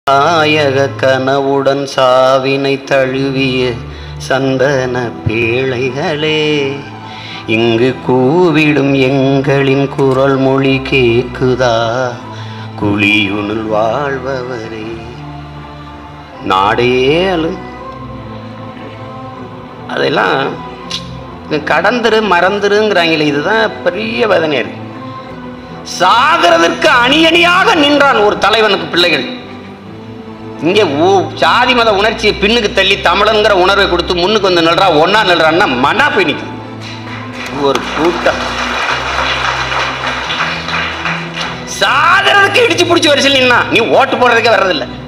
தாயக கனவுடன் சாவினை தழுவிய சந்தன பேழைகளே இங்கு கூவிடும் எங்களின் குரல் மொழி கேக்குதா குழியுனுள் வாழ்பவரே நாடே அழு அதெல்லாம் கடந்துரு மறந்துருங்கிறாங்களே இதுதான் பெரிய வேதனையா இருக்கு சாகிறதற்கு அணி அணியாக நின்றான் ஒரு தலைவனுக்கு பிள்ளைகள் இங்கே ஊ சாதி மத உணர்ச்சியை பின்னுக்கு தள்ளி தமிழன்கிற உணர்வை கொடுத்து முன்னுக்கு வந்து நில்றா ஒன்னா நில்றான்னா மனா போய் நிக்குது ஒரு கூட்டம் சாகிறதுக்கு இடிச்சு பிடிச்சி வரிசையில் நின்னா நீ ஓட்டு போடுறதுக்கே வர்றதில்லை